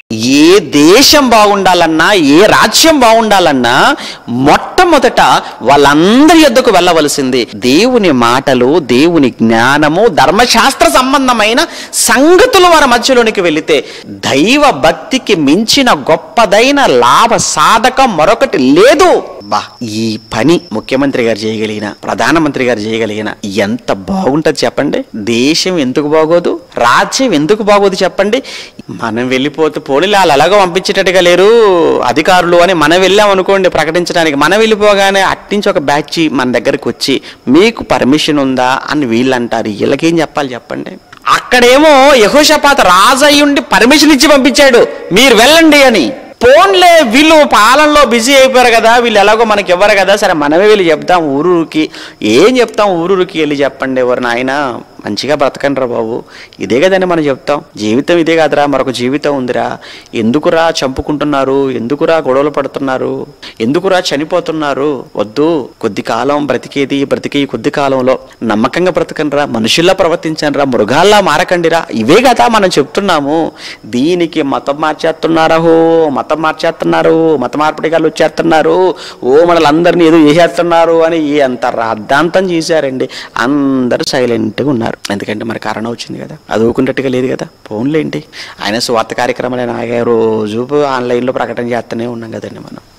ఏ దేశం బాగుండాలన్నా ఏ రాజ్యం బాగుండాలన్నా మొట్టమొదట వాళ్ళందరి యొద్దకు వెళ్ళవలసింది దేవుని మాటలు దేవుని జ్ఞానము ధర్మశాస్త్ర సంబంధమైన సంగతులు వారి మధ్యలోనికి వెళితే దైవ భక్తికి మించిన గొప్పదైన లాభ సాధకం మరొకటి లేదు బా ఈ పని ముఖ్యమంత్రి గారు చేయగలిగిన ప్రధానమంత్రి గారు చేయగలిగిన ఎంత బాగుంటది చెప్పండి దేశం ఎందుకు బాగోదు రాజ్యం ఎందుకు బాగోదు చెప్పండి మనం వెళ్ళిపోతే పోలీలు వాళ్ళు ఎలాగో పంపించేటట్టుగా లేరు అధికారులు అని మనం వెళ్ళాం అనుకోండి ప్రకటించడానికి మనం వెళ్ళిపోగానే అట్నుంచి ఒక బ్యాచ్ మన దగ్గరికి వచ్చి మీకు పర్మిషన్ ఉందా అని వీళ్ళు అంటారు వీళ్ళకేం చెప్పాలి చెప్పండి అక్కడేమో యహోషపాత రాజు అయ్యుండి పర్మిషన్ ఇచ్చి పంపించాడు మీరు వెళ్ళండి అని పోన్లే వీళ్ళు పాలనలో బిజీ అయిపోయారు కదా వీళ్ళు ఎలాగో మనకి ఇవ్వరు కదా సరే మనమే వెళ్ళి చెప్తాం ఊరూరికి ఏం చెప్తాం ఊరూరికి వెళ్ళి చెప్పండి ఎవరు నాయన మంచిగా బ్రతకండి రా బాబు ఇదే కదండి మనం చెప్తాం జీవితం ఇదే కాదురా మరొక జీవితం ఉందిరా ఎందుకురా చంపుకుంటున్నారు ఎందుకురా గొడవలు పడుతున్నారు ఎందుకురా చనిపోతున్నారు వద్దు కొద్ది కాలం బ్రతికేది బ్రతికే ఈ కొద్ది కాలంలో నమ్మకంగా బ్రతకండిరా మనుషుల్లా ప్రవర్తించండిరా మృగాల్లా మారకండిరా ఇవే కదా మనం చెప్తున్నాము దీనికి మతం మార్చేస్తున్నారహో మతం మార్చేస్తున్నారు మత మార్పిడిగాళ్ళు వచ్చేస్తున్నారు ఓ మనలందరినీ ఏదో చేసేస్తున్నారు అని అంత రాద్ధాంతం చేశారండి అందరూ సైలెంట్గా ఉన్నారు ఎందుకంటే మరి కారణం వచ్చింది కదా అది ఊకున్నట్టుగా లేదు కదా ఫోన్లేంటి ఆయన స్వార్థ కార్యక్రమాలు ఆయన ఆగే రోజు ఆన్లైన్లో ప్రకటన చేస్తూనే ఉన్నాం కదండి మనం